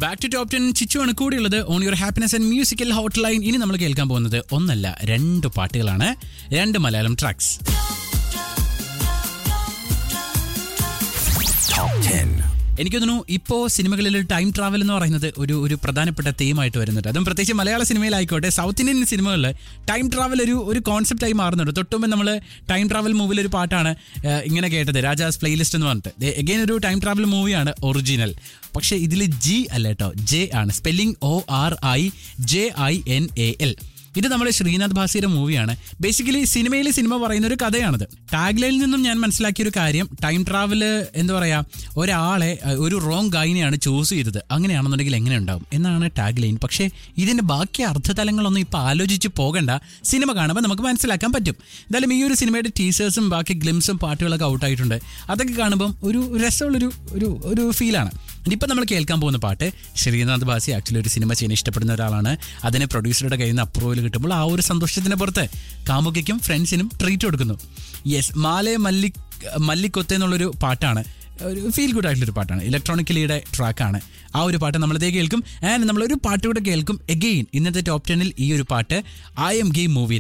back to top ten ചിച്ചുവാണ് കൂടെയുള്ളത് on your happiness and musical hot line ഇനി നമ്മൾ കേൾക്കാൻ പോകുന്നത് ഒന്നല്ല രണ്ട് പാട്ടുകളാണ് രണ്ട് മലയാളം ട്രാക്സ് എനിക്ക് തോന്നുന്നു ഇപ്പോൾ സിനിമകളിൽ ടൈം ട്രാവൽ എന്ന് പറയുന്നത് ഒരു ഒരു പ്രധാനപ്പെട്ട തീമായിട്ട് വരുന്നുണ്ട് അതും പ്രത്യേകിച്ച് മലയാള സിനിമയിലായിക്കോട്ടെ സൗത്ത് ഇന്ത്യൻ സിനിമകളിൽ ടൈം ട്രാവൽ ഒരു ഒരു കോൺസെപ്റ്റായി മാറുന്നുണ്ട് തൊട്ടുമുമ്പ് നമ്മൾ ടൈം ട്രാവൽ മൂവിൽ ഒരു പാട്ടാണ് ഏഹ്, ഇങ്ങനെ കേട്ടത് രാജാസ് പ്ലേലിസ്റ്റ് എന്ന് പറഞ്ഞിട്ട് എഗെയിൻ ഒരു ടൈം ട്രാവൽ മൂവിയാണ് ഒറിജിനൽ പക്ഷേ ഇതിൽ ജി അല്ല കേട്ടോ ജെ ആണ് spelling O R I J I N A L ഇത് നമ്മുടെ ശ്രീനാഥ് ഭാസിയുടെ മൂവിയാണ് ബേസിക്കലി സിനിമയിൽ സിനിമ പറയുന്ന ഒരു കഥയാണിത് ടാഗ്ലൈനിൽ നിന്നും ഞാൻ മനസ്സിലാക്കിയ ഒരു കാര്യം ടൈം ട്രാവൽ എന്താ പറയാ ഒരാളെ അഹ്, ഒരു റോങ് ഗൈനെയാണ് ചൂസ് ചെയ്തത് അങ്ങനെയാണെന്നുണ്ടെങ്കിൽ എങ്ങനെ ഉണ്ടാവും എന്നാണ് ടാഗ് ലൈൻ പക്ഷേ ഇതിന്റെ ബാക്കി അർത്ഥതലങ്ങളൊന്നും ഇപ്പൊ ആലോചിച്ച് പോകണ്ട സിനിമ കാണുമ്പോൾ നമുക്ക് മനസ്സിലാക്കാൻ പറ്റും എന്തായാലും ഈ ഒരു സിനിമയുടെ ടീസേഴ്സും ബാക്കി ഗ്ലിംസും പാട്ടുകളൊക്കെ ഔട്ടായിട്ടുണ്ട് അതൊക്കെ കാണുമ്പം ഒരു രസമുള്ളൊരു ഒരു ഒരു ഫീലാണ് ഇനിയിപ്പോൾ നമ്മൾ കേൾക്കാൻ പോകുന്ന പാട്ട് ശ്രീനാഥ് ബാസി ആക്ച്വലി ഒരു സിനിമ ചെയ്യാൻ ഇഷ്ടപ്പെടുന്ന ഒരാളാണ് അതിനെ പ്രൊഡ്യൂസറുടെ കയ്യിൽ നിന്ന് അപ്രൂവൽ കിട്ടുമ്പോൾ ആ ഒരു സന്തോഷത്തിന് പുറത്ത് കാമുകയ്ക്കും ഫ്രണ്ട്സിനും ട്രീറ്റ് കൊടുക്കുന്നു യെസ് മാലേ മല്ലി മല്ലിക്കൊത്ത എന്നുള്ളൊരു പാട്ടാണ് ഒരു ഫീൽ ഗുഡ് ആയിട്ടുള്ളൊരു പാട്ടാണ് ഇലക്ട്രോണിക്കലിയുടെ ട്രാക്കാണ് ആ ഒരു പാട്ട് നമ്മളിതേ കേൾക്കും ആൻഡ് നമ്മളൊരു പാട്ട് കൂടെ കേൾക്കും എഗെയിൻ ഇന്നത്തെ ടോപ്പ് ടെന്നിൽ ഈ ഒരു പാട്ട് ഐ എം ഗെയിം മൂവിയിൽ